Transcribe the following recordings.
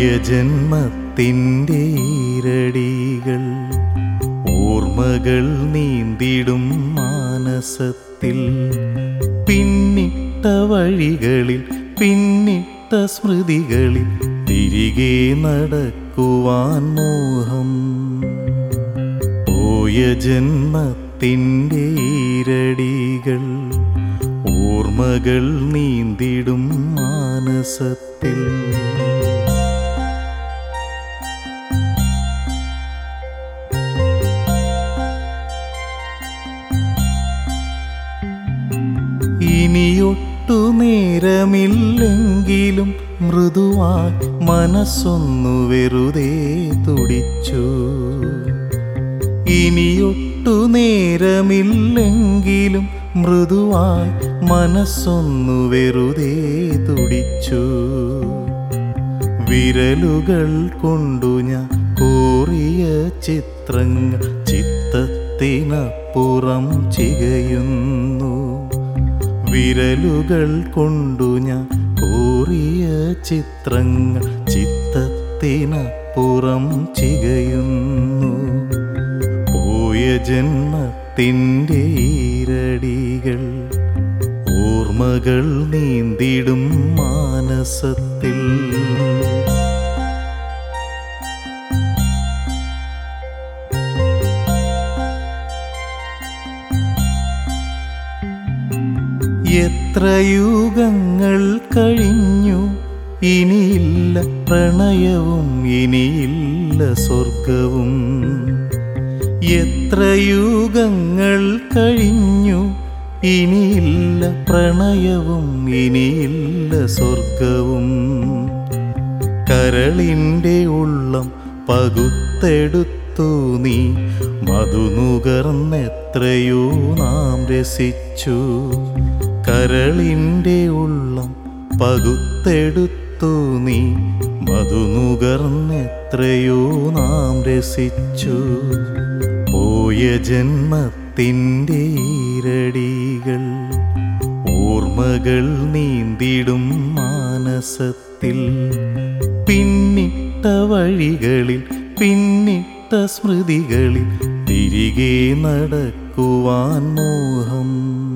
ജന്മത്തിൻ്റെ ഈരടികൾ ഓർമ്മകൾ നീന്തിടും മാനസത്തിൽ പിന്നിട്ട വഴികളിൽ പിന്നിട്ട സ്മൃതികളിൽ തിരികെ നടക്കുവാൻ മോഹം പോയ ജന്മത്തിൻ്റെ ഈരടികൾ ഓർമ്മകൾ നീന്തിടും മാനസത്തിൽ ഇനിയൊട്ടു നേരമില്ലെങ്കിലും മൃദുവായി മനസ്സൊന്നു വെറുതെ തുടിച്ചു ഇനിയൊട്ടു നേരമില്ലെങ്കിലും മൃദുവായി മനസ്സൊന്നു വെറുതെ തുടിച്ചു വിരലുകൾ കൊണ്ടു ഞാൻ കോറിയ ചിത്രങ്ങൾ ചിത്തത്തിനപ്പുറം ചികയുന്നു വിരലുകൾ കൊണ്ടു ഞാൻ കോറിയ ചിത്രങ്ങൾ ചിത്തത്തിനപ്പുറം ചികയുന്നു പോയ ജന്മത്തിൻ്റെ ഈരടികൾ ഓർമ്മകൾ നീന്തിടും മാനസത്തിൽ എത്ര യുഗങ്ങൾ കഴിഞ്ഞു ഇനിയില്ല പ്രണയവും ഇനിയില്ല സ്വർഗവും എത്ര യുഗങ്ങൾ കഴിഞ്ഞു ഇനിയില്ല പ്രണയവും ഇനിയില്ല സ്വർഗവും കരളിൻ്റെ ഉള്ളം പകുത്തെടുത്തു നീ മധുനുകർന്നെത്രയോ നാം രസിച്ചു കരളിൻ്റെ ഉള്ളം പകുത്തെടുത്തു നീ മധുനുകർന്നെത്രയോ നാം രസിച്ചു പോയ ജന്മത്തിൻ്റെ ഈരടികൾ ഓർമ്മകൾ നീന്തിടും മാനസത്തിൽ പിന്നിട്ട വഴികളിൽ പിന്നിട്ട സ്മൃതികളിൽ തിരികെ നടക്കുവാൻ മോഹം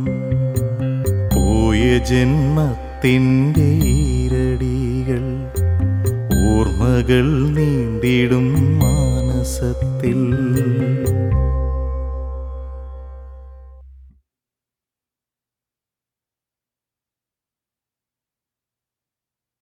പോയ ജന്മത്തിൻ്റെ ഈരടികൾ ഓർമ്മകൾ നീന്തിടും മാനസത്തിൽ